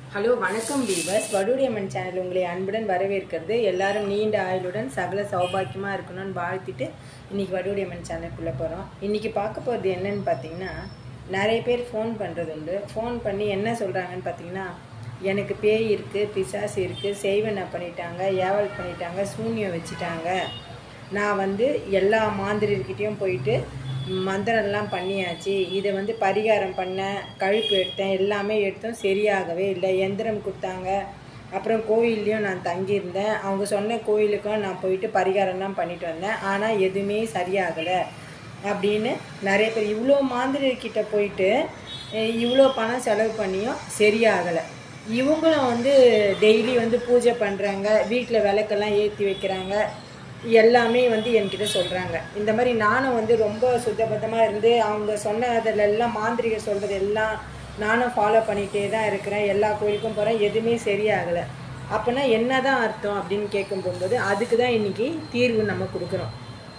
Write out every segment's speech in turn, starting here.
hello வணக்கம் viewers வடுடியம்மன் channel உங்களை அன்புடன் வரவேற்கிறது எல்லாரும் நீண்ட ஆயுளுடன் சகல சௌபாக்கியமாக இருக்கணும்னு வாழ்த்திட்டு இன்னைக்கு வடுடியம்மன் சேனலுக்குள்ளே போகிறோம் இன்னைக்கு பார்க்க போகிறது என்னன்னு பார்த்தீங்கன்னா நிறைய பேர் ஃபோன் பண்ணுறது உண்டு ஃபோன் பண்ணி என்ன சொல்கிறாங்கன்னு பார்த்தீங்கன்னா எனக்கு பேய் இருக்குது பிசாசு இருக்குது செய்வனை பண்ணிட்டாங்க ஏவல் பண்ணிட்டாங்க சூன்யம் வச்சுட்டாங்க நான் வந்து எல்லா மாந்திரிகிட்டையும் போயிட்டு மந்திரம்லாம் பண்ணியாச்சு இதை வந்து பரிகாரம் பண்ண கழுப்பு எடுத்தேன் எல்லாமே எடுத்தோம் சரியாகவே இல்லை எந்திரம் கொடுத்தாங்க அப்புறம் கோயில்லையும் நான் தங்கியிருந்தேன் அவங்க சொன்ன கோயிலுக்கும் நான் போயிட்டு பரிகாரம்லாம் பண்ணிட்டு வந்தேன் ஆனால் எதுவுமே சரியாகலை அப்படின்னு நிறைய பேர் இவ்வளோ மாந்திரிகிட்ட போயிட்டு அஹ் இவ்வளோ பணம் செலவு பண்ணியும் சரியாகலை இவங்களும் வந்து டெய்லி வந்து பூஜை பண்ணுறாங்க வீட்டில் விளக்கெல்லாம் ஏற்றி வைக்கிறாங்க எல்லாமே வந்து என்கிட்ட சொல்கிறாங்க இந்த மாதிரி நானும் வந்து ரொம்ப சுத்தபத்தமாக இருந்து அவங்க சொன்னதில் எல்லாம் மாந்திரிகர் சொல்கிறது எல்லாம் நானும் ஃபாலோ பண்ணிகிட்டே தான் இருக்கிறேன் எல்லா கோயிலுக்கும் போகிறேன் எதுவுமே சரியாகலை அப்போனா என்ன தான் அர்த்தம் அப்படின்னு கேட்கும் போகும்போது அதுக்கு தான் இன்றைக்கி தீர்வு நம்ம கொடுக்குறோம்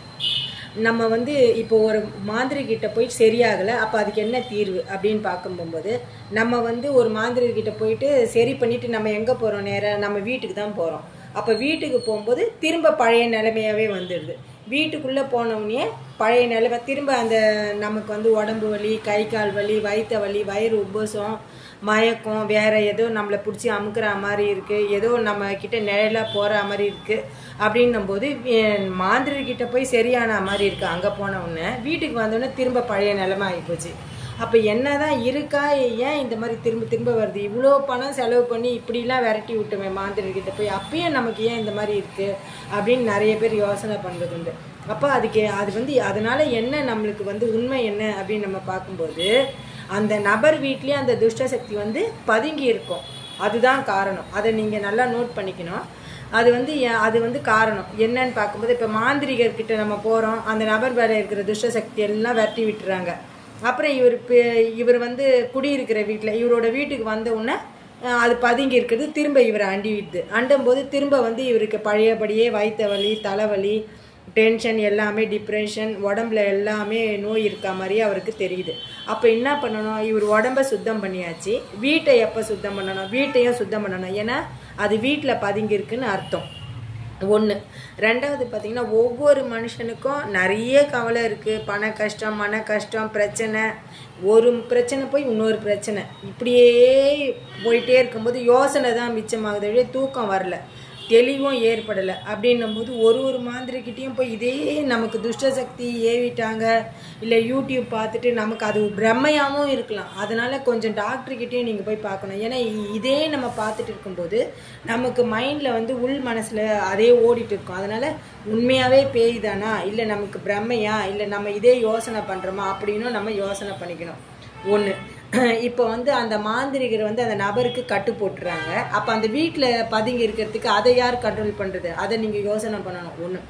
நம்ம வந்து இப்போ ஒரு மாந்திரிகிட்ட போய் சரியாகலை அப்போ அதுக்கு என்ன தீர்வு அப்படின்னு பார்க்கும் போகும்போது நம்ம வந்து ஒரு மாந்திரிகிட்ட போயிட்டு சரி பண்ணிட்டு நம்ம எங்கே போகிறோம் நேராக நம்ம வீட்டுக்கு தான் போகிறோம் அப்போ வீட்டுக்கு போகும்போது திரும்ப பழைய நிலைமையாகவே வந்துடுது வீட்டுக்குள்ளே போனவுடனே பழைய நிலைமை திரும்ப அந்த நமக்கு வந்து உடம்பு வலி கை கால் வலி வயிற்று வலி வயிறு உபசம் மயக்கம் வேற ஏதோ நம்மளை பிடிச்சி அமுக்குற மாதிரி இருக்குது ஏதோ நம்ம கிட்ட நிழலாக போகிற மாதிரி இருக்குது அப்படின்னும் போது மாந்திரிகிட்ட போய் சரியான மாதிரி இருக்குது அங்கே போன உடனே வீட்டுக்கு வந்தோடனே திரும்ப பழைய நிலைமை ஆகிப்போச்சு அப்போ என்னதான் இருக்கா ஏன் இந்த மாதிரி திரும்ப திரும்ப வருது இவ்வளோ பணம் செலவு பண்ணி இப்படிலாம் விரட்டி விட்டுமே மாந்திரிகிட்ட போய் அப்பயும் நமக்கு ஏன் இந்த மாதிரி இருக்குது அப்படின்னு நிறைய பேர் யோசனை பண்ணுறது உண்டு அப்போ அதுக்கு அது வந்து அதனால என்ன நம்மளுக்கு வந்து உண்மை என்ன அப்படின்னு நம்ம பார்க்கும்போது அந்த நபர் வீட்லேயே அந்த துஷ்ட சக்தி வந்து பதுங்கி இருக்கும் அதுதான் காரணம் அதை நீங்கள் நல்லா நோட் பண்ணிக்கணும் அது வந்து ஏன் அது வந்து காரணம் என்னன்னு பார்க்கும்போது இப்போ மாந்திரிகர்கிட்ட நம்ம போகிறோம் அந்த நபர் வேலை இருக்கிற துஷ்ட சக்தி எல்லாம் விரட்டி விட்டுறாங்க அப்புறம் இவர் இவர் வந்து குடியிருக்கிற வீட்டில் இவரோட வீட்டுக்கு வந்த உடனே அஹ், அது பதுங்கி இருக்கிறது திரும்ப இவரை அண்டி விடுது அண்டும் போது திரும்ப வந்து இவருக்கு பழையபடியே வயிற்று வலி தலைவலி டென்ஷன் எல்லாமே டிப்ரெஷன் உடம்புல எல்லாமே நோய் இருக்க மாதிரி அவருக்கு தெரியுது அப்போ என்ன பண்ணணும் இவர் உடம்ப சுத்தம் பண்ணியாச்சு வீட்டை எப்போ சுத்தம் பண்ணணும் வீட்டையும் சுத்தம் பண்ணணும் ஏன்னா அது வீட்டில் பதுங்கியிருக்குன்னு அர்த்தம் ஒன்று ரெண்டாவது பார்த்தீங்கன்னா ஒவ்வொரு மனுஷனுக்கும் நிறைய கவலை இருக்குது பண கஷ்டம் மன கஷ்டம் பிரச்சனை ஒரு பிரச்சனை போய் இன்னொரு பிரச்சனை இப்படியே போயிட்டே இருக்கும்போது யோசனை தான் மிச்சமாகுது ஒழிய தூக்கம் வரல தெளிவும் ஏற்படலை அப்படின்னும் போது ஒரு ஒரு மாந்திரிக்கிட்டேயும் போய் இதே நமக்கு துஷ்ட சக்தி ஏவிட்டாங்க இல்லை யூடியூப் பார்த்துட்டு நமக்கு அது பிரம்மையாகவும் இருக்கலாம் அதனால கொஞ்சம் டாக்டர்கிட்டையும் நீங்கள் போய் பார்க்கணும் ஏன்னா இ- இதே நம்ம பார்த்துட்டு இருக்கும்போது நமக்கு மைண்டில் வந்து உள் மனசில் அதே ஓடிட்டு இருக்கும் அதனால உண்மையாகவே பேய் தானா இல்லை நமக்கு பிரம்மையா இல்லை நம்ம இதே யோசனை பண்ணுறோமா அப்படின்னும் நம்ம யோசனை பண்ணிக்கணும் ஒன்று இப்போ வந்து அந்த மாந்திரிகர் வந்து அந்த நபருக்கு கட்டு போட்டுறாங்க அப்போ அந்த வீட்டில் பதுங்கி இருக்கிறதுக்கு அதை யார் கண்ட்ரோல் பண்ணுறது அதை நீங்கள் யோசனை பண்ணணும் ஒன்று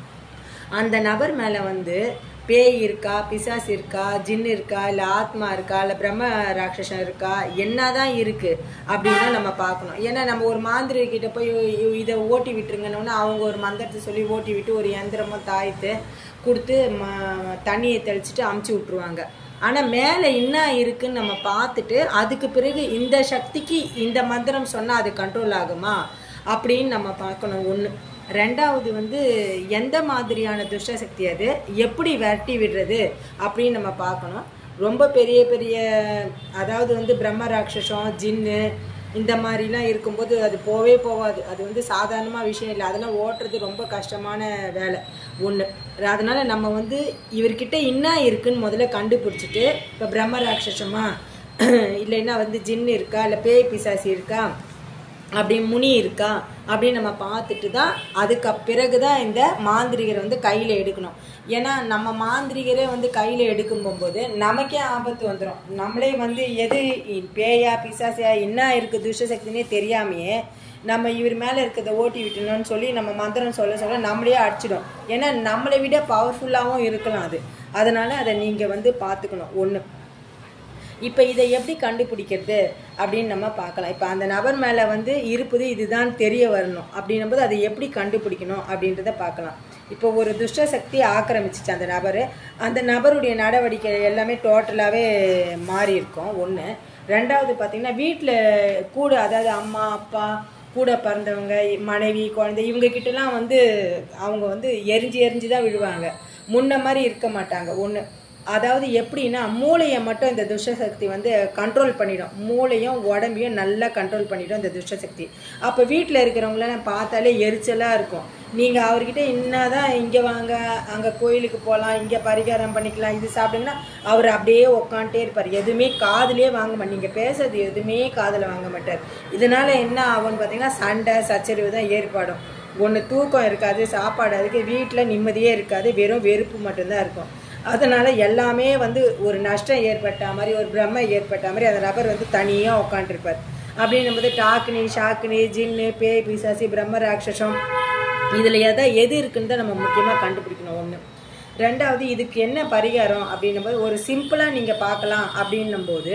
அந்த நபர் மேலே வந்து பேய் இருக்கா பிசாசு இருக்கா ஜின் இருக்கா இல்லை ஆத்மா இருக்கா இல்லை பிரம்ம ராட்சசம் இருக்கா என்னதான் இருக்கு அப்படின்னு நம்ம பார்க்கணும் ஏன்னா நம்ம ஒரு மாந்திரிகிட்ட போய் இ- இதை ஓட்டி விட்டுருங்கன்னு அவங்க ஒரு மந்திரத்தை சொல்லி ஓட்டி விட்டு ஒரு யந்திரமோ தாய்த்து கொடுத்து ம தண்ணியை தெளிச்சிட்டு அமுச்சு விட்ருவாங்க ஆனால் மேலே என்ன இருக்குன்னு நம்ம பார்த்துட்டு அதுக்கு பிறகு இந்த சக்திக்கு இந்த மந்திரம் சொன்னால் அது கண்ட்ரோல் ஆகுமா அப்படின்னு நம்ம பார்க்கணும் ஒன்று ரெண்டாவது வந்து எந்த மாதிரியான துஷ்ட சக்தி அது எப்படி விரட்டி விடுறது அப்படின்னு நம்ம பார்க்கணும் ரொம்ப பெரிய பெரிய அதாவது வந்து பிரம்ம ராட்சசம் ஜின்னு இந்த மாதிரிலாம் இருக்கும்போது அது போவே போகாது அது வந்து சாதாரணமாக விஷயம் இல்லை அதெல்லாம் ஓட்டுறது ரொம்ப கஷ்டமான வேலை ஒன்று அதனால நம்ம வந்து இவர்கிட்ட என்ன இருக்குன்னு முதல்ல கண்டுபிடிச்சிட்டு இப்போ பிரம்ம ராட்சசமா இல்லைன்னா வந்து ஜின் இருக்கா இல்லை பேய் பிசாசி இருக்கா அப்படி முனி இருக்கா அப்படின்னு நம்ம பார்த்துட்டு தான் அதுக்கு பிறகு தான் இந்த மாந்திரிகரை வந்து கையில் எடுக்கணும் ஏன்னா நம்ம மாந்திரிகரே வந்து கையில் எடுக்கும் போகும்போது நமக்கே ஆபத்து வந்துடும் நம்மளே வந்து எது இ- பேயா பிசாசியா என்ன இருக்குது துஷ்டசக்தினே தெரியாமையே நம்ம இவர் மேலே இருக்கிறத ஓட்டி விட்டணும்னு சொல்லி நம்ம மந்திரம் சொல்ல சொல்ல நம்மளே அடிச்சிடும் ஏன்னா நம்மளை விட பவர்ஃபுல்லாகவும் இருக்கலாம் அது அதனால் அதை நீங்கள் வந்து பார்த்துக்கணும் ஒன்று இப்போ இதை எப்படி கண்டுபிடிக்கிறது அப்படின்னு நம்ம பார்க்கலாம் இப்போ அந்த நபர் மேலே வந்து இருப்பது இதுதான் தெரிய வரணும் அப்படின்னும்போது அதை எப்படி கண்டுபிடிக்கணும் அப்படின்றத பார்க்கலாம் இப்போ ஒரு துஷ்ட சக்தி ஆக்கிரமிச்சிச்சு அந்த நபர் அந்த நபருடைய நடவடிக்கை எல்லாமே டோட்டலாகவே மாறி இருக்கும் ஒன்று ரெண்டாவது பார்த்தீங்கன்னா வீட்டில் கூட அதாவது அம்மா அப்பா கூட பிறந்தவங்க மனைவி குழந்தை இவங்க கிட்டலாம் வந்து அவங்க வந்து எரிஞ்சு எரிஞ்சு தான் விழுவாங்க முன்ன மாதிரி இருக்க மாட்டாங்க ஒன்று அதாவது எப்படின்னா மூளையை மட்டும் இந்த துஷ்டசக்தி வந்து கண்ட்ரோல் பண்ணிடும் மூளையும் உடம்பையும் நல்லா கண்ட்ரோல் பண்ணிடும் இந்த துஷ்டசக்தி அப்போ வீட்டில் இருக்கிறவங்களெல்லாம் பார்த்தாலே எரிச்சலாக இருக்கும் நீங்கள் அவர்கிட்ட என்னதான் இங்கே வாங்க அங்கே கோயிலுக்கு போகலாம் இங்கே பரிகாரம் பண்ணிக்கலாம் இது சாப்பிடுங்கன்னா அவர் அப்படியே உக்காந்துட்டே இருப்பார் எதுவுமே காதுலயே வாங்க மாட்டேன் நீங்கள் பேசுறது எதுவுமே காதில் வாங்க மாட்டார் இதனால என்ன ஆகும்னு பார்த்தீங்கன்னா சண்டை சச்சரவு தான் ஏற்படும் ஒன்று தூக்கம் இருக்காது சாப்பாடு அதுக்கு வீட்டில் நிம்மதியே இருக்காது வெறும் வெறுப்பு மட்டும்தான் இருக்கும் அதனால எல்லாமே வந்து ஒரு நஷ்டம் ஏற்பட்ட மாதிரி ஒரு பிரம்மை ஏற்பட்ட மாதிரி அந்த நபர் வந்து தனியாக உட்காந்துருப்பார் அப்படின்னும் போது டாக்கினி ஷாக்கினி ஜின்னு பேய் பிசாசி பிரம்ம ராட்சசம் இதில் எதை எது இருக்குன்னு தான் நம்ம முக்கியமாக கண்டுபிடிக்கணும் ஒன்று ரெண்டாவது இதுக்கு என்ன பரிகாரம் அப்படின்னும் போது ஒரு சிம்பிளாக நீங்கள் பார்க்கலாம் அப்படின்னும் போது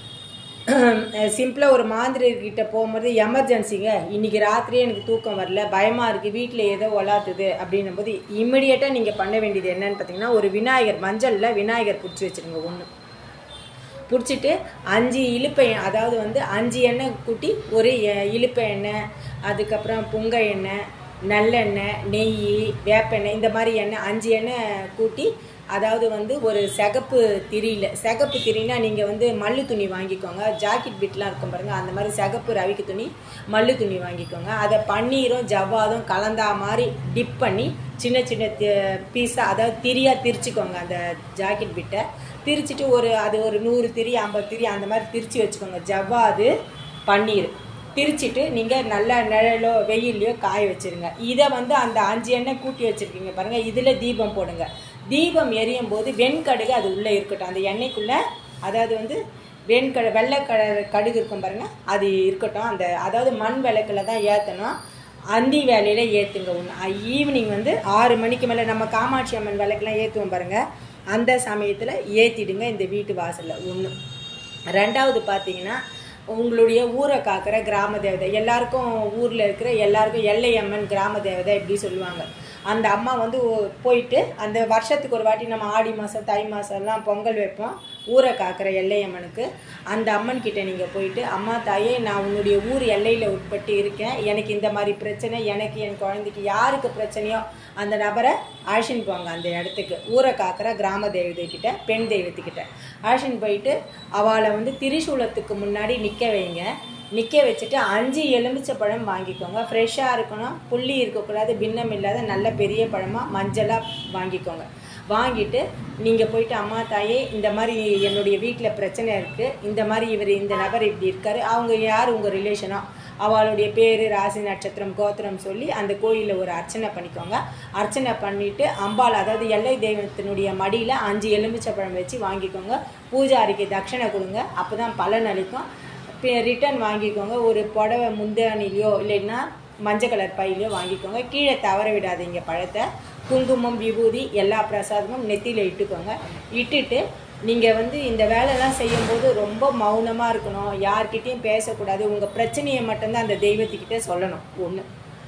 சிம்பிளாக ஒரு மாந்திரிகிட்ட போகும்போது எமர்ஜென்சிங்க இன்னைக்கு ராத்திரியே எனக்கு தூக்கம் வரல பயமாக இருக்குது வீட்டில் ஏதோ ஒலாத்துது அப்படின்னும் போது இம்மிடியேட்டாக நீங்கள் பண்ண வேண்டியது என்னன்னு பார்த்தீங்கன்னா ஒரு விநாயகர் மஞ்சளில் விநாயகர் பிடிச்சி வச்சுருங்க ஒன்று பிடிச்சிட்டு அஞ்சு இழுப்பை அதாவது வந்து அஞ்சு எண்ணெய் கூட்டி ஒரு எ- இழுப்பை எண்ணெய் அதுக்கப்புறம் புங்க எண்ணெய் நல்லெண்ணெய் நெய் வேப்பெண்ணெய் இந்த மாதிரி எண்ணெய் அஞ்சு எண்ணெய் கூட்டி அதாவது வந்து ஒரு சிகப்பு திரியில் சிகப்பு திரினா நீங்கள் வந்து மல்லு துணி வாங்கிக்கோங்க ஜாக்கெட் பிட்லாம் இருக்கும் பாருங்கள் அந்த மாதிரி சிகப்பு ரவிக்கு துணி மல்லு துணி வாங்கிக்கோங்க அதை பன்னீரும் ஜவ்வாதும் கலந்தா மாதிரி டிப் பண்ணி சின்ன சின்ன பீஸாக அதாவது திரியாக திரிச்சுக்கோங்க அந்த ஜாக்கெட் பிட்டை திரிச்சிட்டு ஒரு அது ஒரு நூறு திரி ஐம்பது திரி அந்த மாதிரி திரிச்சு வச்சுக்கோங்க ஜவ்வாது பன்னீர் திரிச்சிட்டு நீங்கள் நல்லா நிழலோ வெயிலையோ காய வச்சிருங்க இதை வந்து அந்த அஞ்சு எண்ணெய் கூட்டி வச்சிருக்கீங்க பாருங்க இதில் தீபம் போடுங்க தீபம் எரியும் போது வெண்கடுகு அது உள்ளே இருக்கட்டும் அந்த எண்ணெய்க்குள்ளே அதாவது வந்து வெண்கடு வெள்ளை கலர் கடுகு இருக்கும் பாருங்க அது இருக்கட்டும் அந்த அதாவது மண் விளக்கில் தான் ஏற்றணும் அந்தி வேலையில ஏற்றுங்க ஒன்று ஈவினிங் வந்து ஆறு மணிக்கு மேலே நம்ம காமாட்சி அம்மன் விளக்கெல்லாம் ஏற்றுவோம் பாருங்க அந்த சமயத்தில் ஏற்றிடுங்க இந்த வீட்டு வாசலில் ஒன்று ரெண்டாவது பார்த்தீங்கன்னா உங்களுடைய ஊரை காக்கிற கிராம தேவதை எல்லாருக்கும் ஊரில் இருக்கிற எல்லாருக்கும் எல்லையம்மன் கிராம தேவதை இப்படி சொல்லுவாங்க அந்த அம்மா வந்து ஒ- போயிட்டு அந்த வருஷத்துக்கு ஒரு வாட்டி நம்ம ஆடி மாதம் தை மாதம்லாம் பொங்கல் வைப்போம் ஊரை காக்கிற எல்லையம்மனுக்கு அந்த அம்மன் கிட்ட நீங்கள் போயிட்டு அம்மா தாயே நான் உன்னுடைய ஊர் எல்லையில் உட்பட்டு இருக்கேன் எனக்கு இந்த மாதிரி பிரச்சனை எனக்கு என் குழந்தைக்கு யாருக்கு பிரச்சனையோ அந்த நபரை அழைச்சின்னு போங்க அந்த இடத்துக்கு ஊரை காக்கிற கிராம தெய்வத்தை கிட்ட பெண் தெய்வத்துக்கிட்ட அழைச்சின்னு போயிட்டு அவளை வந்து திரிசூலத்துக்கு முன்னாடி நிற்க வைங்க நிற்க வச்சுட்டு அஞ்சு எலுமிச்சை பழம் வாங்கிக்கோங்க ஃப்ரெஷ்ஷாக இருக்கணும் புள்ளி இருக்கக்கூடாது பின்னம் இல்லாத நல்ல பெரிய பழமாக மஞ்சளாக வாங்கிக்கோங்க வாங்கிட்டு நீங்கள் போயிட்டு அம்மா தாயே இந்த மாதிரி என்னுடைய வீட்டில் பிரச்சனை இருக்குது இந்த மாதிரி இவர் இந்த நபர் இப்படி இருக்காரு அவங்க யார் உங்கள் ரிலேஷனோ அவளுடைய பேர் ராசி நட்சத்திரம் கோத்திரம் சொல்லி அந்த கோயிலில் ஒரு அர்ச்சனை பண்ணிக்கோங்க அர்ச்சனை பண்ணிவிட்டு அம்பாள் அதாவது எல்லை தெய்வத்தினுடைய மடியில் அஞ்சு எலுமிச்சை பழம் வச்சு வாங்கிக்கோங்க பூஜாரிக்கு தட்சணை கொடுங்க அப்போ தான் பலன் அளிக்கும் ரிட்டர்ன் வாங்கிக்கோங்க ஒரு புடவை முந்தானிலையோ இல்லைன்னா மஞ்சள் கலர் பையிலையோ வாங்கிக்கோங்க கீழே தவற விடாதீங்க பழத்தை குங்குமம் விபூதி எல்லா பிரசாதமும் நெத்தியில் இட்டுக்கோங்க இட்டுட்டு நீங்கள் வந்து இந்த வேலைலாம் செய்யும்போது ரொம்ப மௌனமாக இருக்கணும் யார்கிட்டயும் பேசக்கூடாது உங்கள் பிரச்சனையை மட்டும்தான் அந்த தெய்வத்துக்கிட்ட சொல்லணும் ஒன்று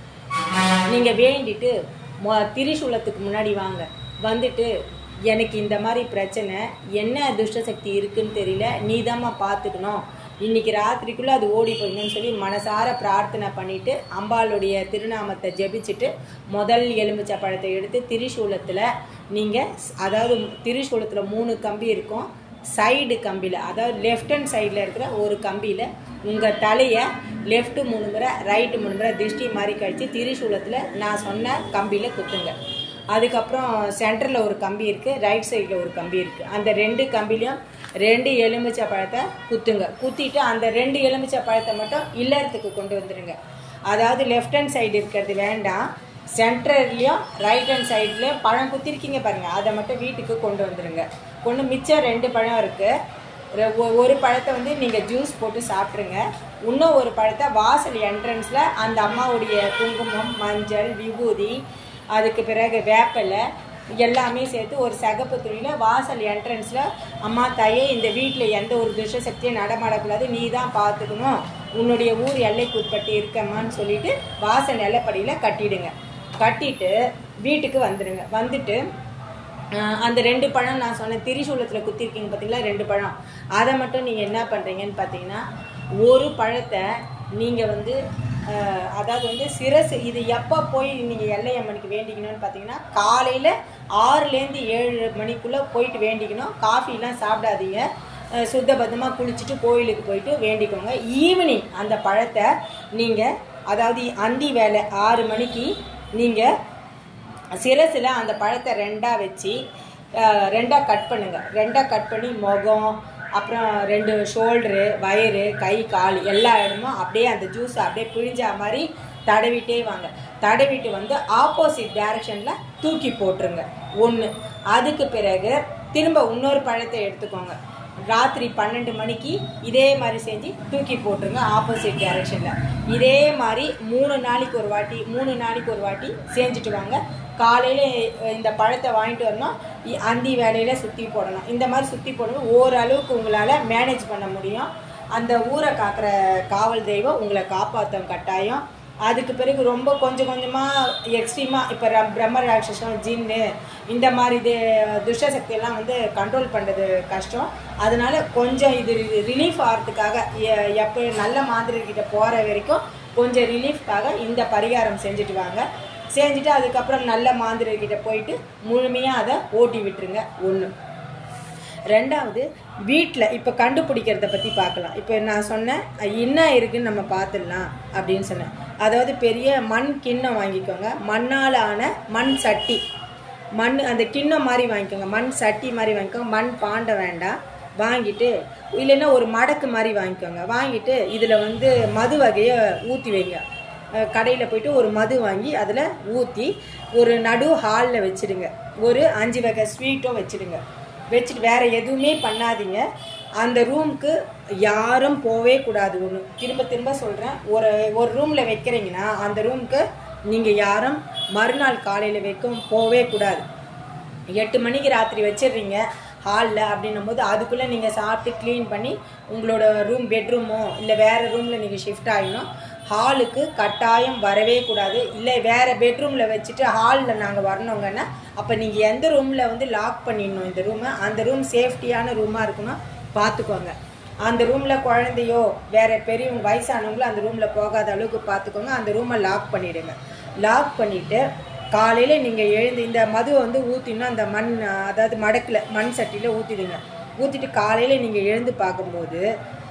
நீங்கள் வேண்டிட்டு மொ திரிசூலத்துக்கு முன்னாடி வாங்க வந்துட்டு எனக்கு இந்த மாதிரி பிரச்சனை என்ன துஷ்ட சக்தி இருக்குன்னு தெரியல நீதாம்மா பார்த்துக்கணும் இன்னைக்கு ராத்திரிக்குள்ளே அது ஓடி போயிடணும்னு சொல்லி மனசார பிரார்த்தனை பண்ணிட்டு அம்பாளுடைய திருநாமத்தை ஜெபிச்சுட்டு முதல் எலுமிச்சை பழத்தை எடுத்து திரிசூலத்தில் நீங்கள் அதாவது திரிசூலத்தில் மூணு கம்பி இருக்கும் சைடு கம்பியில் அதாவது லெஃப்ட் ஹேண்ட் சைடில் இருக்கிற ஒரு கம்பியில் உங்கள் தலையை லெஃப்ட் மூணு முறை ரைட்டு மூணு முறை திருஷ்டி மாதிரி கழித்து திரிசூலத்தில் நான் சொன்ன கம்பியில் குத்துங்க அதுக்கப்புறம் சென்டரில் ஒரு கம்பி இருக்குது ரைட் சைடில் ஒரு கம்பி இருக்குது அந்த ரெண்டு கம்பிலையும் ரெண்டு எலுமிச்சை பழத்தை குத்துங்க குத்திட்டு அந்த ரெண்டு எலுமிச்சை பழத்தை மட்டும் இல்லறத்துக்கு கொண்டு வந்துடுங்க அதாவது லெஃப்ட் ஹேண்ட் சைடு இருக்கிறது வேண்டாம் சென்டர்லேயும் ரைட் ஹேண்ட் சைட்லேயும் பழம் குத்திருக்கீங்க பாருங்கள் அதை மட்டும் வீட்டுக்கு கொண்டு வந்துடுங்க கொண்டு மிச்சம் ரெண்டு பழம் இருக்குது ஒரு பழத்தை வந்து நீங்கள் ஜூஸ் போட்டு சாப்பிட்ருங்க இன்னும் ஒரு பழத்தை வாசல் என்ட்ரன்ஸில் அந்த அம்மாவுடைய குங்குமம் மஞ்சள் விபூதி அதுக்கு பிறகு வேப்பிலை எல்லாமே சேர்த்து ஒரு சகப்பு துணியில் வாசல் என்ட்ரன்ஸில் அம்மா தாயே இந்த வீட்டில் எந்த ஒரு துஷ்ட சக்தியும் நடமாடக்கூடாது நீ தான் பார்த்துக்கணும் உன்னுடைய ஊர் எல்லைக்கு உட்பட்டு இருக்கம்மான்னு சொல்லிட்டு வாசல் நிலப்படியில் கட்டிடுங்க கட்டிட்டு வீட்டுக்கு வந்துடுங்க வந்துட்டு ஆஹ் அந்த ரெண்டு பழம் நான் சொன்னேன் திரிசூலத்தில் குத்திருக்கீங்க பார்த்தீங்களா ரெண்டு பழம் அதை மட்டும் நீங்கள் என்ன பண்ணுறீங்கன்னு பார்த்தீங்கன்னா ஒரு பழத்தை நீங்கள் வந்து ஆஹ் அதாவது வந்து சிரசு இது எப்போ போய் நீங்கள் எல்லையம்மனுக்கு வேண்டிக்கணும்னு பார்த்தீங்கன்னா காலையில் ஆறுலேருந்து ஏழு மணிக்குள்ளே போயிட்டு வேண்டிக்கணும் காஃபிலாம் சாப்பிடாதீங்க அஹ் சுத்தபத்தமாக குளிச்சுட்டு கோயிலுக்கு போயிட்டு வேண்டிக்கோங்க ஈவினிங் அந்த பழத்தை நீங்கள் அதாவது அந்தி வேலை ஆறு மணிக்கு நீங்கள் சிரசில் அந்த பழத்தை ரெண்டாக வச்சு அஹ், ரெண்டாக கட் பண்ணுங்க ரெண்டாக கட் பண்ணி முகம் அப்புறம் ரெண்டு ஷோல்டரு வயிறு கை கால் எல்லா இடமும் அப்படியே அந்த ஜூஸை அப்படியே பிழிஞ்சா மாதிரி தடவிட்டே வாங்க தடவிட்டு வந்து ஆப்போசிட் டைரக்ஷனில் தூக்கி போட்டுருங்க ஒன்று அதுக்கு பிறகு திரும்ப இன்னொரு பழத்தை எடுத்துக்கோங்க ராத்திரி பன்னெண்டு மணிக்கு இதே மாதிரி செஞ்சு தூக்கி போட்டுருங்க ஆப்போசிட் டைரக்ஷனில் இதே மாதிரி மூணு நாளைக்கு ஒரு வாட்டி மூணு நாளைக்கு ஒரு வாட்டி செஞ்சுட்டு வாங்க காலையில் இந்த பழத்தை வாங்கிட்டு வரணும் இ- அந்தி வேலையில் சுற்றி போடணும் இந்த மாதிரி சுற்றி போடணும் ஓரளவுக்கு உங்களால் மேனேஜ் பண்ண முடியும் அந்த ஊரை காக்கிற காவல் தெய்வம் உங்களை காப்பாற்றும் கட்டாயம் அதுக்கு பிறகு ரொம்ப கொஞ்சம் கொஞ்சமாக எக்ஸ்ட்ரீமாக இப்போ பிரம்ம ராட்சசம் ஜின்னு இந்த மாதிரி இது துஷ்ட சக்தியெல்லாம் வந்து கண்ட்ரோல் பண்ணுறது கஷ்டம் அதனால கொஞ்சம் இது ரிலீஃப் ஆகிறதுக்காக எ- எப்போ நல்ல மாந்திரிகிட்ட போகிற வரைக்கும் கொஞ்சம் ரிலீஃப்காக இந்த பரிகாரம் செஞ்சுட்டு வாங்க செஞ்சுட்டு அதுக்கப்புறம் நல்ல மாந்திரிகிட்ட போயிட்டு முழுமையாக அதை ஓட்டி விட்டுருங்க ஒன்று ரெண்டாவது வீட்டில் இப்போ கண்டுபிடிக்கிறத பற்றி பார்க்கலாம் இப்போ நான் சொன்னேன் என்ன இருக்குன்னு நம்ம பார்த்துடலாம் அப்படின்னு சொன்னேன் அதாவது பெரிய மண் கிண்ணம் வாங்கிக்கோங்க மண்ணால் ஆன மண் சட்டி மண் அந்த கிண்ணம் மாதிரி வாங்கிக்கோங்க மண் சட்டி மாதிரி வாங்கிக்கோங்க மண் பாண்டை வேண்டாம் வாங்கிட்டு இல்லைன்னா ஒரு மடக்கு மாதிரி வாங்கிக்கோங்க வாங்கிட்டு இதில் வந்து மது வகையை ஊற்றி வைங்க கடையில் போயிட்டு ஒரு மது வாங்கி அதில் ஊற்றி ஒரு நடு ஹாலில் வச்சிடுங்க ஒரு அஞ்சு வகை ஸ்வீட்டும் வச்சிடுங்க வச்சுட்டு வேற எதுவுமே பண்ணாதீங்க அந்த ரூமுக்கு யாரும் போவே கூடாது ஒன்று திரும்ப திரும்ப சொல்கிறேன் ஒரு ஒரு ரூமில் வைக்கிறீங்கன்னா அந்த ரூமுக்கு நீங்கள் யாரும் மறுநாள் காலையில் வைக்கும் போவே கூடாது எட்டு மணிக்கு ராத்திரி வச்சிடுறீங்க ஹாலில் அப்படின்னும் போது அதுக்குள்ளே நீங்கள் சாப்பிட்டு க்ளீன் பண்ணி உங்களோட ரூம் பெட்ரூமோ இல்லை வேறு ரூமில் நீங்கள் ஷிஃப்ட் ஆகிடணும் ஹாலுக்கு கட்டாயம் வரவே கூடாது இல்லை வேறு பெட்ரூமில் வச்சுட்டு ஹாலில் நாங்கள் வரணுங்கன்னா அப்போ நீங்கள் எந்த ரூமில் வந்து லாக் பண்ணிடணும் இந்த ரூமை அந்த ரூம் சேஃப்டியான ரூமாக இருக்கணும் பார்த்துக்கோங்க அந்த ரூமில் குழந்தையோ வேற பெரியவங்க வயசானவங்களோ அந்த ரூமில் போகாத அளவுக்கு பார்த்துக்கோங்க அந்த ரூமை லாக் பண்ணிடுங்க லாக் பண்ணிவிட்டு காலையில் நீங்கள் எழுந்து இந்த மதுவை வந்து ஊற்றினா அந்த மண் அதாவது மடக்கில் மண் சட்டியில் ஊற்றிடுங்க ஊற்றிட்டு காலையில் நீங்கள் எழுந்து பார்க்கும்போது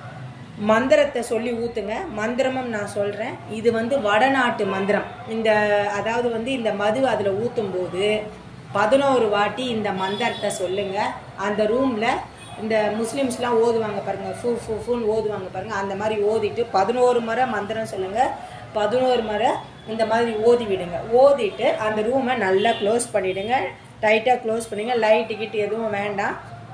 மந்திரத்தை சொல்லி ஊற்றுங்க மந்திரமும் நான் சொல்கிறேன் இது வந்து வடநாட்டு மந்திரம் இந்த அதாவது வந்து இந்த மது அதில் ஊற்றும்போது பதினோரு வாட்டி இந்த மந்திரத்தை சொல்லுங்கள் அந்த ரூமில் இந்த முஸ்லீம்ஸ்லாம் ஓதுவாங்க பாருங்கள் ஃபூ ஃபூ ஃபூன்னு ஓதுவாங்க பாருங்கள் அந்த மாதிரி ஓதிட்டு பதினோரு முறை மந்திரம் சொல்லுங்கள் பதினோரு முறை இந்த மாதிரி ஓதி விடுங்க ஓதிட்டு அந்த ரூமை நல்லா க்ளோஸ் பண்ணிவிடுங்க டைட்டாக க்ளோஸ் பண்ணிங்க லைட்டு கிட்டு எதுவும் வேண்டாம்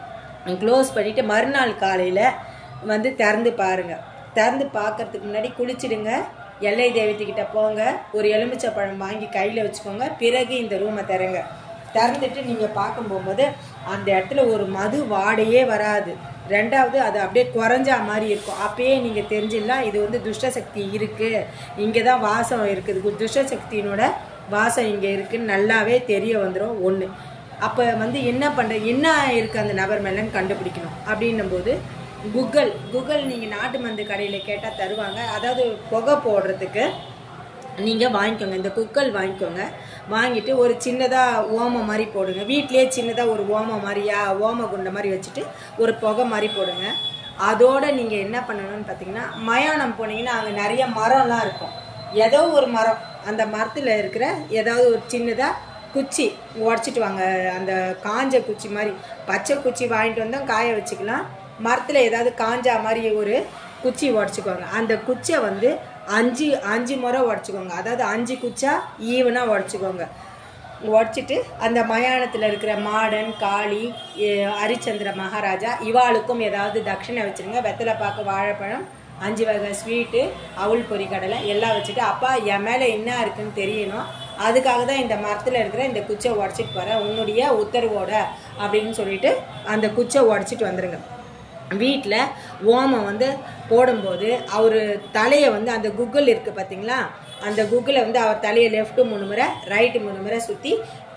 க்ளோஸ் பண்ணிவிட்டு மறுநாள் காலையில் வந்து திறந்து பாருங்க திறந்து பார்க்கறதுக்கு முன்னாடி குளிச்சிடுங்க எல்லை தெய்வத்துக்கிட்ட போங்க ஒரு எலுமிச்சை பழம் வாங்கி கையில் வச்சுக்கோங்க பிறகு இந்த ரூமை திறங்க திறந்துட்டு நீங்கள் பார்க்கும் போகும்போது அந்த இடத்துல ஒரு மது வாடையே வராது ரெண்டாவது அது அப்படியே குறைஞ்சா மாதிரி இருக்கும் அப்பயே நீங்கள் தெரிஞ்சிடலாம் இது வந்து துஷ்ட சக்தி இருக்குது இங்கே தான் வாசம் இருக்குது துஷ்ட சக்தியினோட வாசம் இங்கே இருக்குன்னு நல்லாவே தெரிய வந்துடும் ஒன்று அப்போ வந்து என்ன பண்ணுற என்ன இருக்குது அந்த நபர் மேலேன்னு கண்டுபிடிக்கணும் அப்படின்னும் போது குகல் குகல் நீங்கள் நாட்டு மருந்து கடையில் கேட்டால் தருவாங்க அதாவது புகை போடுறதுக்கு நீங்கள் வாங்கிக்கோங்க இந்த குக்கல் வாங்கிக்கோங்க வாங்கிட்டு ஒரு சின்னதாக ஓமம் மாதிரி போடுங்க வீட்டிலேயே சின்னதாக ஒரு ஓமம் மாதிரியா ஓம குண்டை மாதிரி வச்சுட்டு ஒரு புகை மாதிரி போடுங்க அதோட நீங்கள் என்ன பண்ணணும்னு பார்த்தீங்கன்னா மயானம் போனீங்கன்னா அங்கே நிறைய மரம்லாம் இருக்கும் ஏதோ ஒரு மரம் அந்த மரத்தில் இருக்கிற ஏதாவது ஒரு சின்னதாக குச்சி உடச்சிட்டு வாங்க அந்த காஞ்ச குச்சி மாதிரி பச்சை குச்சி வாங்கிட்டு வந்தால் காய வச்சுக்கலாம் மரத்தில் ஏதாவது காஞ்சா மாதிரி ஒரு குச்சி உடச்சிக்கோங்க அந்த குச்சியை வந்து அஞ்சு அஞ்சு முறை உடச்சிக்கோங்க அதாவது அஞ்சு குச்சா ஈவனாக உடச்சிக்கோங்க உடச்சிட்டு அந்த மயானத்தில் இருக்கிற மாடன் காளி எ- ஹரிச்சந்திர மகாராஜா இவாளுக்கும் ஏதாவது தட்சிணை வச்சுருங்க வெத்தலை பாக்கு வாழைப்பழம் அஞ்சு வகை ஸ்வீட்டு அவுள் பொரி கடலை எல்லாம் வச்சுட்டு அப்பா என் மேலே என்ன இருக்குன்னு தெரியணும் அதுக்காக தான் இந்த மரத்தில் இருக்கிற இந்த குச்சை உடச்சிட்டு வரேன் உன்னுடைய உத்தரவோட அப்படின்னு சொல்லிட்டு அந்த குச்சை உடச்சிட்டு வந்துடுங்க வீட்டில் ஓமம் வந்து போடும்போது அவர் தலையை வந்து அந்த குகுல் இருக்குது பார்த்தீங்களா அந்த குகுலை வந்து அவர் தலையை லெஃப்ட்டு மூணு முறை ரைட்டு மூணு முறை சுற்றி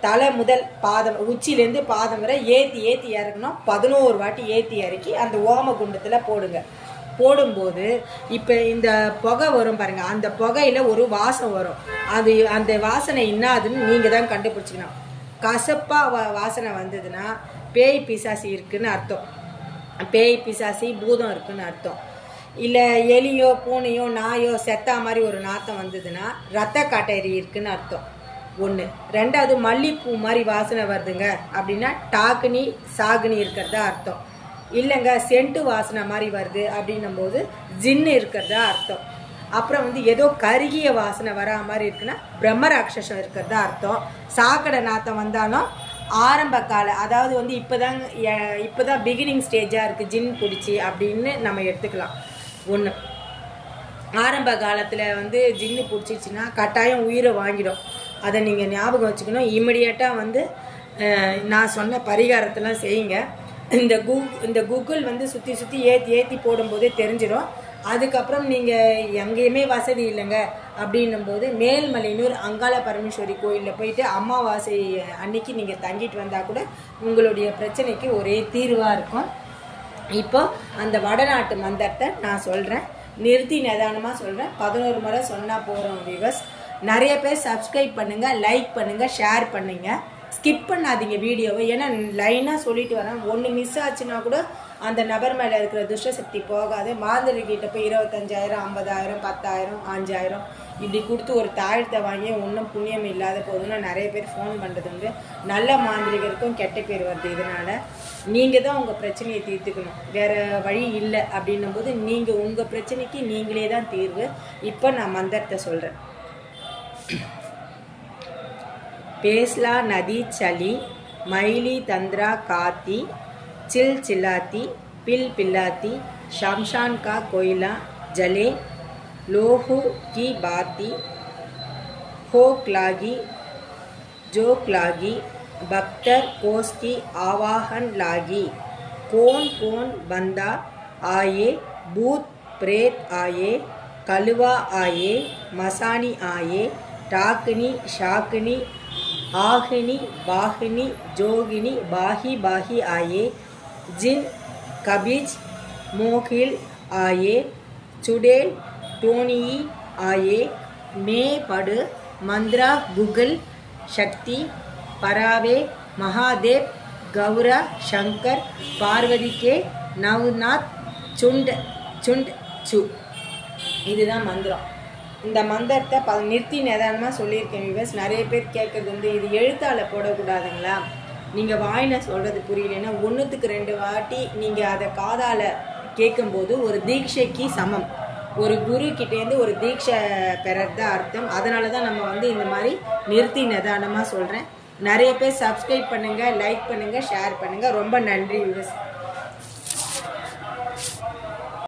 தலை முதல் பாதம் உச்சியிலேருந்து பாதம் வரை ஏற்றி ஏற்றி இறக்கணும் பதினோரு வாட்டி ஏற்றி இறக்கி அந்த ஓம குண்டத்தில் போடுங்க போடும்போது இப்போ இந்த புகை வரும் பாருங்க அந்த புகையில ஒரு வாசம் வரும் அது அந்த வாசனை என்னாதுன்னு நீங்கள் தான் கண்டுபிடிச்சிக்கணும் கசப்பா வா- வாசனை வந்ததுன்னா பேய் பிசாசி இருக்குன்னு அர்த்தம் பேய் பிசாசி பூதம் இருக்குன்னு அர்த்தம் இல்லை எலியோ பூனையோ நாயோ செத்தா மாதிரி ஒரு நாத்தம் வந்ததுன்னா ரத்த காட்டேரி இருக்குன்னு அர்த்தம் ஒன்று ரெண்டாவது மல்லிப்பூ மாதிரி வாசனை வருதுங்க அப்படின்னா டாக்குனி சாகுனி இருக்கிறதா அர்த்தம் இல்லைங்க சென்ட்டு வாசனை மாதிரி வருது அப்படின்னும் போது ஜின்னு இருக்கிறதா அர்த்தம் அப்புறம் வந்து ஏதோ கருகிய வாசனை வரா மாதிரி இருக்குன்னா பிரம்ம ராட்சசம் இருக்கிறதா அர்த்தம் சாக்கடை நாத்தம் வந்தாலும் ஆரம்ப கால அதாவது வந்து இப்போதாங்க இப்போதான் பிகினிங் ஸ்டேஜாக இருக்குது ஜின் பிடிச்சி அப்படின்னு நம்ம எடுத்துக்கலாம் ஒன்று ஆரம்ப காலத்தில் வந்து ஜின்னு பிடிச்சிச்சின்னா கட்டாயம் உயிரை வாங்கிடும் அதை நீங்கள் ஞாபகம் வச்சுக்கணும் இமிடியேட்டாக வந்து அஹ், நான் சொன்ன பரிகாரத்தெல்லாம் செய்யுங்க இந்த கூ இந்த கூகுள் வந்து சுற்றி சுற்றி ஏற்றி ஏற்றி போடும்போதே தெரிஞ்சிடும் அதுக்கப்புறம் நீங்கள் எங்கேயுமே வசதி இல்லைங்க அப்படின்னும் போது மேல்மலையனூர் அங்காள பரமேஸ்வரி கோயிலில் போயிட்டு அமாவாசை அன்னைக்கு நீங்கள் தங்கிட்டு வந்தால் கூட உங்களுடைய பிரச்சனைக்கு ஒரே தீர்வாக இருக்கும் இப்போ அந்த வடநாட்டு மந்திரத்தை நான் சொல்கிறேன் நிறுத்தி நிதானமாக சொல்கிறேன் பதினோரு முறை சொன்னால் போகிறோம் விவஸ் நிறைய பேர் சப்ஸ்கிரைப் பண்ணுங்கள் லைக் பண்ணுங்கள் ஷேர் பண்ணுங்கள் ஸ்கிப் பண்ணாதீங்க வீடியோவை ஏன்னா லைனாக சொல்லிட்டு வரேன் ஒன்று மிஸ் ஆச்சுன்னா கூட அந்த நபர் மேலே இருக்கிற துஷ்டசக்தி போகாது மாந்திரிகிட்ட போய் இருபத்தஞ்சாயிரம் ஐம்பதாயிரம் பத்தாயிரம் அஞ்சாயிரம் இப்படி கொடுத்து ஒரு தாழ்த்தை வாங்கி ஒன்றும் புண்ணியம் இல்லாத போதுன்னு நிறைய பேர் ஃபோன் பண்ணுறது உண்டு நல்ல மாந்திரிகருக்கும் கெட்ட பேர் வருது இதனால் நீங்கள் தான் உங்கள் பிரச்சனையை தீர்த்துக்கணும் வேறு வழி இல்லை அப்படின்னும் போது நீங்கள் உங்கள் பிரச்சனைக்கு நீங்களே தான் தீர்வு இப்போ நான் மந்திரத்தை சொல்கிறேன் பேஸ்லா நதி சளி மைலி தந்திரா காத்தி சில் சில்லாத்தி பில் பில்லாத்தி ஷம்ஷான் கா कोयला जले लोहू की बाती होक लागी जोक लागी भक्तर कोस की आवाहन लागी कौन कौन बंदा आए भूत प्रेत आए कलवा आए मसानी आए टाकनी शाकनी आहिनी बाहिनी जोगिनी बाही बाही आए जिन कबिज मोहिल आए चुड़ैल टोनी आए मैं पढ़ मंद्रा गुगल शक्ति परावे महादेव गौरा शंकर பார்வதி கே நவ்நாத் சுண்ட் சுண்ட் சு இதுதான் மந்திரம் இந்த மந்திரத்தை ப நிறுத்தி நிதானமாக சொல்லியிருக்கேன் விவஸ் நிறைய பேர் கேட்குறது வந்து இது எழுத்தால் போடக்கூடாதுங்களா நீங்கள் வாயில சொல்கிறது புரியலன்னா ஒன்றுத்துக்கு ரெண்டு வாட்டி நீங்கள் அதை காதால் கேட்கும்போது ஒரு தீட்சைக்கு சமம் ஒரு குரு கிட்டேருந்து ஒரு தீட்சை பெறது தான் அர்த்தம் அதனால தான் நம்ம வந்து இந்த மாதிரி நிறுத்தி நிதானமாக சொல்கிறேன் நிறைய பேர் சப்ஸ்கிரைப் பண்ணுங்கள் லைக் பண்ணுங்கள் ஷேர் பண்ணுங்கள் ரொம்ப நன்றி விவஸ்